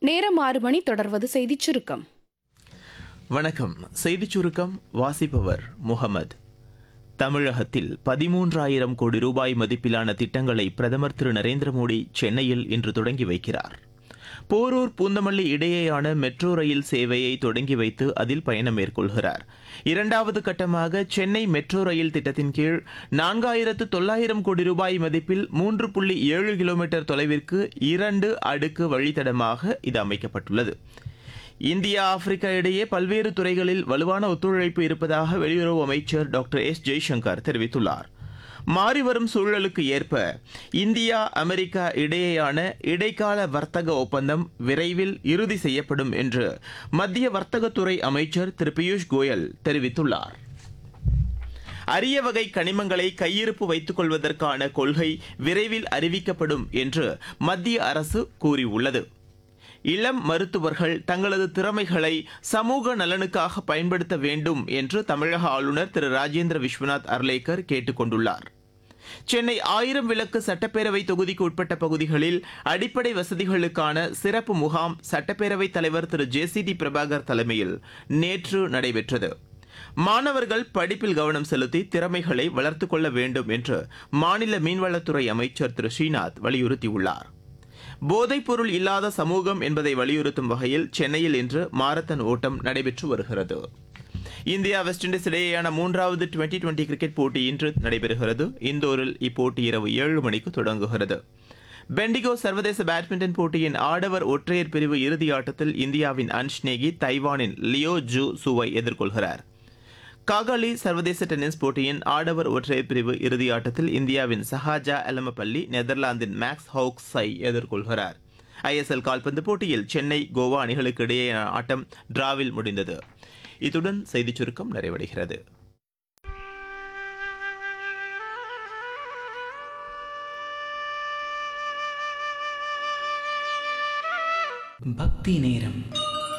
நேரம் ஆறு மணி தொடர்வது செய்திச் சுருக்கம் வணக்கம் செய்திச் சுருக்கம் வாசிப்பவர் முகமது தமிழகத்தில் பதிமூன்றாயிரம் கோடி ரூபாய் மதிப்பிலான திட்டங்களை பிரதமர் திரு நரேந்திர மோடி சென்னையில் இன்று தொடங்கி வைக்கிறார் போரூர் பூந்தமல்லி இடையேயான மெட்ரோ ரயில் சேவையை தொடங்கி வைத்து அதில் பயணம் மேற்கொள்கிறார் இரண்டாவது கட்டமாக சென்னை மெட்ரோ ரயில் திட்டத்தின் கீழ் நான்காயிரத்து தொள்ளாயிரம் கோடி ரூபாய் மதிப்பில் மூன்று புள்ளி ஏழு கிலோமீட்டர் தொலைவிற்கு இரண்டு அடுக்கு வழித்தடமாக இது அமைக்கப்பட்டுள்ளது இந்தியா ஆப்பிரிக்கா இடையே பல்வேறு துறைகளில் வலுவான ஒத்துழைப்பு இருப்பதாக வெளியுறவு அமைச்சர் டாக்டர் எஸ் ஜெய்சங்கர் தெரிவித்துள்ளார் மாறிவரும் சூழலுக்கு ஏற்ப இந்தியா அமெரிக்கா இடையேயான இடைக்கால வர்த்தக ஒப்பந்தம் விரைவில் இறுதி செய்யப்படும் என்று மத்திய வர்த்தகத்துறை அமைச்சர் திரு பியூஷ் கோயல் தெரிவித்துள்ளார் அரிய வகை கனிமங்களை கையிருப்பு வைத்துக் கொள்வதற்கான கொள்கை விரைவில் அறிவிக்கப்படும் என்று மத்திய அரசு கூறியுள்ளது இளம் மருத்துவர்கள் தங்களது திறமைகளை சமூக நலனுக்காக பயன்படுத்த வேண்டும் என்று தமிழக ஆளுநர் திரு ராஜேந்திர விஸ்வநாத் அர்லேக்கர் கேட்டுக் கொண்டுள்ளார் சென்னை ஆயிரம் விளக்கு சட்டப்பேரவை தொகுதிக்கு உட்பட்ட பகுதிகளில் அடிப்படை வசதிகளுக்கான சிறப்பு முகாம் சட்டப்பேரவைத் தலைவர் திரு ஜே சி டி பிரபாகர் தலைமையில் நேற்று நடைபெற்றது மாணவர்கள் படிப்பில் கவனம் செலுத்தி திறமைகளை வளர்த்துக் கொள்ள வேண்டும் என்று மாநில மீன்வளத்துறை அமைச்சர் திரு ஸ்ரீநாத் வலியுறுத்தியுள்ளார் போதைப்பொருள் இல்லாத சமூகம் என்பதை வலியுறுத்தும் வகையில் சென்னையில் இன்று மாரத்தான் ஓட்டம் நடைபெற்று வருகிறது இந்தியா வெஸ்ட் இண்டீஸ் இடையேயான மூன்றாவது டுவெண்டி டுவெண்டி கிரிக்கெட் போட்டி இன்று நடைபெறுகிறது இந்தோரில் இப்போட்டி இரவு ஏழு மணிக்கு தொடங்குகிறது பெண்டிகோ சர்வதேச பேட்மிண்டன் போட்டியின் ஆடவர் ஒற்றையர் பிரிவு இறுதி ஆட்டத்தில் இந்தியாவின் அன்ஷ் நேகி தைவானின் லியோ ஜூ சுவை எதிர்கொள்கிறார் காகாலி சர்வதேச டென்னிஸ் போட்டியின் ஆடவர் ஒற்றையர் பிரிவு இறுதி ஆட்டத்தில் இந்தியாவின் சஹாஜா எலமபள்ளி நெதர்லாந்தின் மேக்ஸ் ஹவுக்ஸை எதிர்கொள்கிறார் ஐஎஸ்எல் கால்பந்து போட்டியில் சென்னை கோவா அணிகளுக்கு இடையேயான ஆட்டம் டிராவில் முடிந்தது இத்துடன் செய்திச் சுருக்கம் நிறைவடைகிறது பக்தி நேரம்